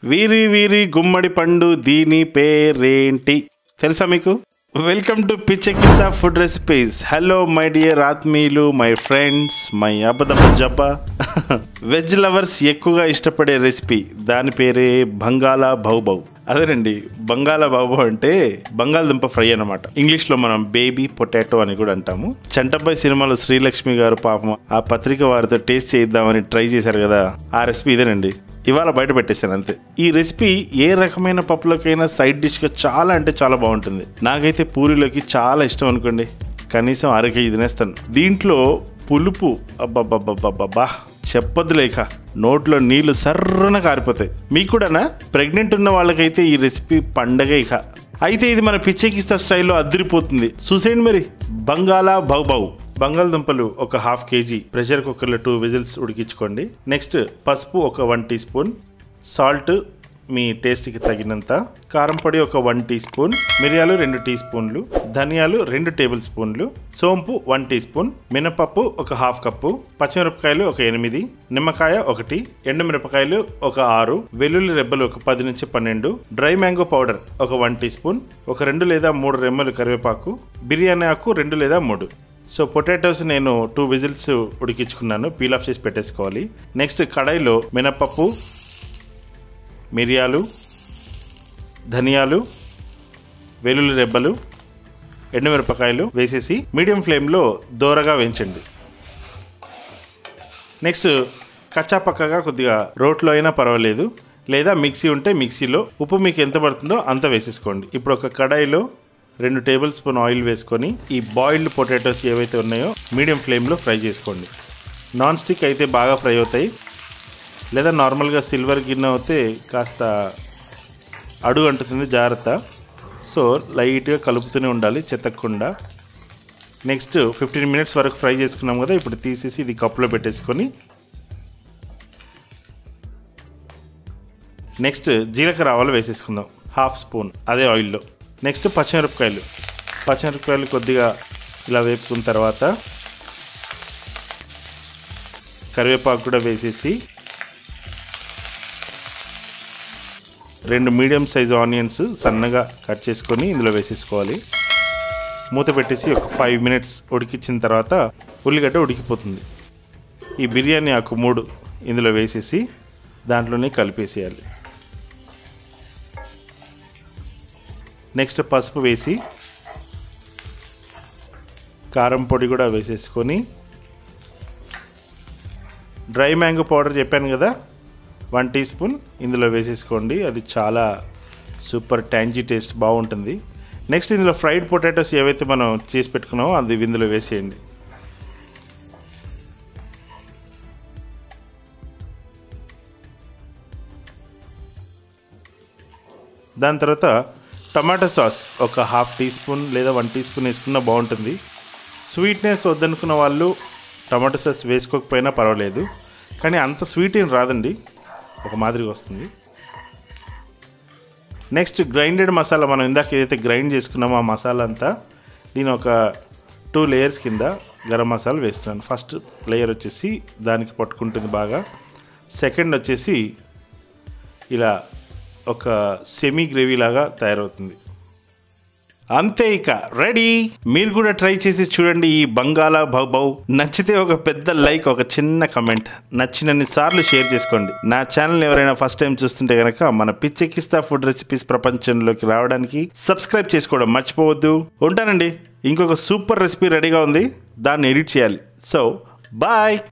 వీరి వీరి గుమ్మడి పండు దీని పేరేంటి తెలుసా మీకు వెల్కమ్ టు పిచ్చెక్కిస్తా food recipes hello my dear ఆత్మీయులు మై ఫ్రెండ్స్ మై అబదబ జబ్బా వెజ్ లవర్స్ ఎక్కువగా ఇష్టపడే రెసిపీ దాని పేరే బంగాళా బౌబౌ అదేనండి బంగాళా బాబు అంటే బంగాళదుంప ఫ్రై అన్నమాట ఇంగ్లీష్ లో మనం బేబీ పొటాటో అని కూడా అంటాము చంటబ్బాయి సినిమాలో శ్రీలక్ష్మి గారు పాపం ఆ పత్రిక వారితో టేస్ట్ చేద్దామని ట్రై చేశారు కదా ఆ రెసిపీ ఇదేనండి ఇవాళ బయట పెట్టేశాను అంతే ఈ రెసిపీ ఏ రకమైన పప్పులకైనా సైడ్ డిష్గా చాలా అంటే చాలా బాగుంటుంది నాకైతే పూరీలోకి చాలా ఇష్టం అనుకోండి కనీసం అర కేజీ తినేస్తాను దీంట్లో పులుపు అబ్బబ్బబ్బబ్బబ్బా చెప్పొద్దు లేక నోట్లో నీళ్లు సర్రన కారిపోతాయి మీకు కూడానా ప్రెగ్నెంట్ ఉన్న వాళ్ళకైతే ఈ రెసిపీ పండగ ఇక అయితే ఇది మన పిచ్చెకిస్తా స్టైల్లో అద్దరిపోతుంది చూసేయండి మరి బంగాళా బౌబౌ బంగాళదుంపలు ఒక హాఫ్ కేజీ ప్రెషర్ కుక్కర్లో టూ విజిల్స్ ఉడికించుకోండి నెక్స్ట్ పసుపు ఒక వన్ టీ స్పూన్ సాల్ట్ మీ టేస్ట్కి తగినంత కారం పొడి ఒక వన్ టీ స్పూన్ మిరియాలు రెండు టీ స్పూన్లు ధనియాలు రెండు టేబుల్ స్పూన్లు సోంపు వన్ టీ స్పూన్ మినపప్పు ఒక హాఫ్ కప్పు పచ్చిమిరపకాయలు ఒక ఎనిమిది నిమ్మకాయ ఒకటి ఎండుమిరపకాయలు ఒక ఆరు వెల్లుల్లి రెబ్బలు ఒక పది నుంచి పన్నెండు డ్రై మ్యాంగో పౌడర్ ఒక వన్ టీ స్పూన్ ఒక రెండు లేదా మూడు రెమ్మలు కరివేపాకు బిర్యానీ ఆకు రెండు లేదా మూడు సో పొటాటోస్ నేను టూ విజిల్స్ ఉడికించుకున్నాను పీల్ ఆఫ్ చేసి పెట్టేసుకోవాలి నెక్స్ట్ కడాయిలో మినపప్పు మిరియాలు ధనియాలు వెల్లుల్లి రెబ్బలు ఎండుమిరపకాయలు వేసేసి మీడియం ఫ్లేమ్లో దోరగా వేయించండి నెక్స్ట్ కచ్చాపక్కగా కొద్దిగా రోట్లో అయినా పర్వాలేదు లేదా మిక్సీ ఉంటే మిక్సీలో ఉప్పు మీకు ఎంత పడుతుందో అంత వేసేసుకోండి ఇప్పుడు ఒక కడాయిలో రెండు టేబుల్ స్పూన్ ఆయిల్ వేసుకొని ఈ బాయిల్డ్ పొటాటోస్ ఏవైతే ఉన్నాయో మీడియం ఫ్లేమ్లో ఫ్రై చేసుకోండి నాన్ స్టిక్ అయితే బాగా ఫ్రై అవుతాయి లేదా నార్మల్గా సిల్వర్ గిన్నె అయితే కాస్త అడుగు అంటుతుంది జాగ్రత్త సో లైట్గా కలుపుతూనే ఉండాలి చెత్తకుండా నెక్స్ట్ ఫిఫ్టీన్ మినిట్స్ వరకు ఫ్రై చేసుకున్నాం కదా ఇప్పుడు తీసేసి ఇది కప్పులో పెట్టేసుకొని నెక్స్ట్ జీలకర్ర ఆవాలు వేసేసుకుందాం హాఫ్ స్పూన్ అదే ఆయిల్లో నెక్స్ట్ పచ్చిమిరపకాయలు పచ్చిమిరపకాయలు కొద్దిగా ఇలా వేపుకున్న తర్వాత కరివేపాకు కూడా వేసేసి రెండు మీడియం సైజ్ ఆనియన్స్ సన్నగా కట్ చేసుకొని ఇందులో వేసేసుకోవాలి మూత పెట్టేసి ఒక ఫైవ్ మినిట్స్ ఉడికించిన తర్వాత ఉల్లిగడ్డ ఉడికిపోతుంది ఈ బిర్యానీ ఆకు మూడు ఇందులో వేసేసి దాంట్లోనే కలిపేసేయాలి నెక్స్ట్ పసుపు వేసి కారం పొడి కూడా వేసేసుకొని డ్రై మ్యాంగో పౌడర్ చెప్పాను కదా వన్ టీ స్పూన్ ఇందులో వేసేసుకోండి అది చాలా సూపర్ ట్యాంజీ టేస్ట్ బాగుంటుంది నెక్స్ట్ ఇందులో ఫ్రైడ్ పొటాటోస్ ఏవైతే మనం చేసి పెట్టుకున్నామో అది ఇందులో వేసేయండి దాని తర్వాత టమాటో సాస్ ఒక హాఫ్ టీ స్పూన్ లేదా వన్ టీ స్పూన్ వేసుకున్నా బాగుంటుంది స్వీట్నెస్ వద్దనుకున్న వాళ్ళు టమాటో సాస్ వేసుకోకపోయినా పర్వాలేదు కానీ అంత స్వీట్ ఏం రాదండి ఒక మాదిరిగా వస్తుంది నెక్స్ట్ గ్రైండెడ్ మసాలా మనం ఇందాక ఏదైతే గ్రైండ్ చేసుకున్నామో ఆ మసాలా అంతా దీని ఒక టూ లేయర్స్ కింద గరం మసాలా వేస్తున్నాను ఫస్ట్ లేయర్ వచ్చేసి దానికి పట్టుకుంటుంది బాగా సెకండ్ వచ్చేసి ఇలా ఒక సెమీ గ్రేవీ లాగా తయారవుతుంది అంతే ఇక రెడీ మీరు కూడా ట్రై చేసి చూడండి ఈ బంగాళా బౌబౌ నచ్చితే ఒక పెద్ద లైక్ ఒక చిన్న కమెంట్ నచ్చినన్ని సార్లు షేర్ చేసుకోండి నా ఛానల్ ఎవరైనా ఫస్ట్ టైం చూస్తుంటే కనుక మన పిచ్చెక్కిస్తా ఫుడ్ రెసిపీస్ ప్రపంచంలోకి రావడానికి సబ్స్క్రైబ్ చేసుకోవడం మర్చిపోవద్దు ఉంటానండి ఇంకొక సూపర్ రెసిపీ రెడీగా ఉంది దాన్ని ఎడిట్ చేయాలి సో బాయ్